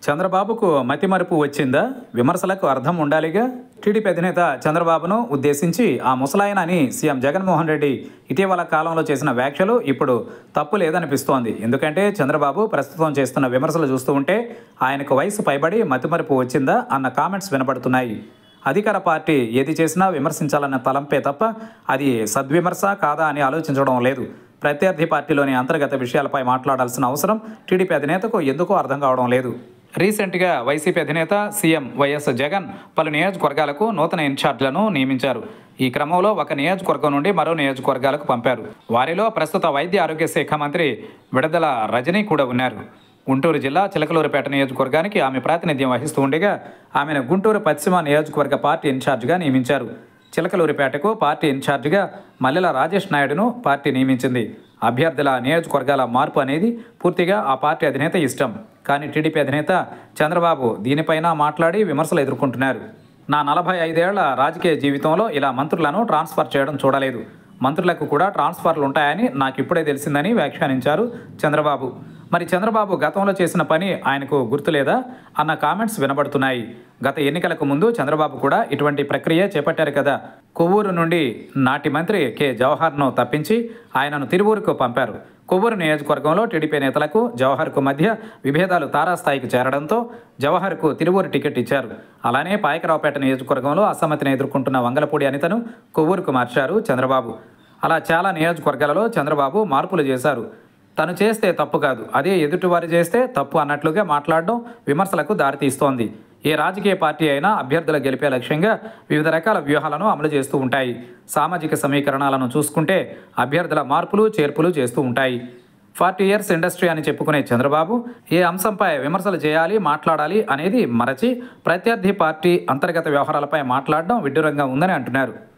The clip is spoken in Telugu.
చంద్రబాబుకు మతిమరుపు వచ్చిందా విమర్శలకు అర్థం ఉండాలిగా టీడీపీ అధినేత చంద్రబాబును ఉద్దేశించి ఆ ముసలాయన అని సీఎం జగన్మోహన్ రెడ్డి ఇటీవల కాలంలో చేసిన వ్యాఖ్యలు ఇప్పుడు తప్పు లేదనిపిస్తోంది ఎందుకంటే చంద్రబాబు ప్రస్తుతం చేస్తున్న విమర్శలు చూస్తూ ఉంటే ఆయనకు వయసు పైబడి మతిమరుపు వచ్చిందా అన్న కామెంట్స్ వినపడుతున్నాయి అధికార పార్టీ ఏది చేసినా విమర్శించాలన్న తలంపే తప్ప అది సద్విమర్శ కాదా అని ఆలోచించడం లేదు ప్రత్యర్థి పార్టీలోని అంతర్గత విషయాలపై మాట్లాడాల్సిన అవసరం టీడీపీ అధినేతకు ఎందుకో అర్థం కావడం లేదు రీసెంట్గా వైసీపీ అధినేత సీఎం వైఎస్ జగన్ పలు నియోజకవర్గాలకు నూతన ఇన్ఛార్జ్లను నియమించారు ఈ క్రమంలో ఒక నియోజకవర్గం నుండి మరో నియోజకవర్గాలకు పంపారు వారిలో ప్రస్తుత వైద్య ఆరోగ్య శాఖ మంత్రి విడదల రజనీ కూడా ఉన్నారు గుంటూరు జిల్లా చిలకలూరుపేట నియోజకవర్గానికి ఆమె ప్రాతినిధ్యం వహిస్తూ ఉండగా ఆమెను గుంటూరు పశ్చిమ నియోజకవర్గ పార్టీ ఇన్ఛార్జిగా నియమించారు చిలకలూరిపేటకు పార్టీ ఇన్ఛార్జిగా మల్లెల రాజేష్ నాయుడును పార్టీ నియమించింది అభ్యర్థుల నియోజకవర్గాల మార్పు అనేది పూర్తిగా ఆ పార్టీ అధినేత ఇష్టం కానీ టీడీపీ అధినేత చంద్రబాబు దీనిపైన మాట్లాడి విమర్శలు ఎదుర్కొంటున్నారు నా నలభై ఐదేళ్ల రాజకీయ జీవితంలో ఇలా మంత్రులను ట్రాన్స్ఫర్ చేయడం చూడలేదు మంత్రులకు కూడా ట్రాన్స్ఫర్లు ఉంటాయని నాకు ఇప్పుడే తెలిసిందని వ్యాఖ్యానించారు చంద్రబాబు మరి చంద్రబాబు గతంలో చేసిన పని ఆయనకు గుర్తులేదా అన్న కామెంట్స్ వినబడుతున్నాయి గత ఎన్నికలకు ముందు చంద్రబాబు కూడా ఇటువంటి ప్రక్రియ చేపట్టారు కదా కొవ్వూరు నుండి నాటి మంత్రి కె జవహర్ను తప్పించి ఆయనను తిరువూరుకు పంపారు కొవ్వూరు నియోజకవర్గంలో టీడీపీ నేతలకు జవహర్కు మధ్య విభేదాలు తారాస్థాయికి చేరడంతో జవహర్కు తిరువూరు టికెట్ ఇచ్చారు అలానే పాయకరావుపేట నియోజకవర్గంలో అసమ్మతిని ఎదుర్కొంటున్న వంగలపూడి అనితను కొవ్వూరుకు మార్చారు చంద్రబాబు అలా చాలా నియోజకవర్గాలలో చంద్రబాబు మార్పులు చేశారు తను చేస్తే తప్పు కాదు అదే ఎదుటివారు చేస్తే తప్పు అన్నట్లుగా మాట్లాడడం విమర్శలకు దారితీస్తోంది ఏ రాజకీయ పార్టీ అయినా అభ్యర్థుల గెలిపే లక్ష్యంగా వివిధ రకాల వ్యూహాలను అమలు చేస్తూ ఉంటాయి సామాజిక సమీకరణాలను చూసుకుంటే అభ్యర్థుల మార్పులు చేర్పులు చేస్తూ ఉంటాయి ఫార్టీ ఇయర్స్ ఇండస్ట్రీ అని చెప్పుకునే చంద్రబాబు ఏ అంశంపై విమర్శలు చేయాలి మాట్లాడాలి అనేది మరచి ప్రత్యర్థి పార్టీ అంతర్గత వ్యవహారాలపై మాట్లాడడం విడ్డూరంగా ఉందని అంటున్నారు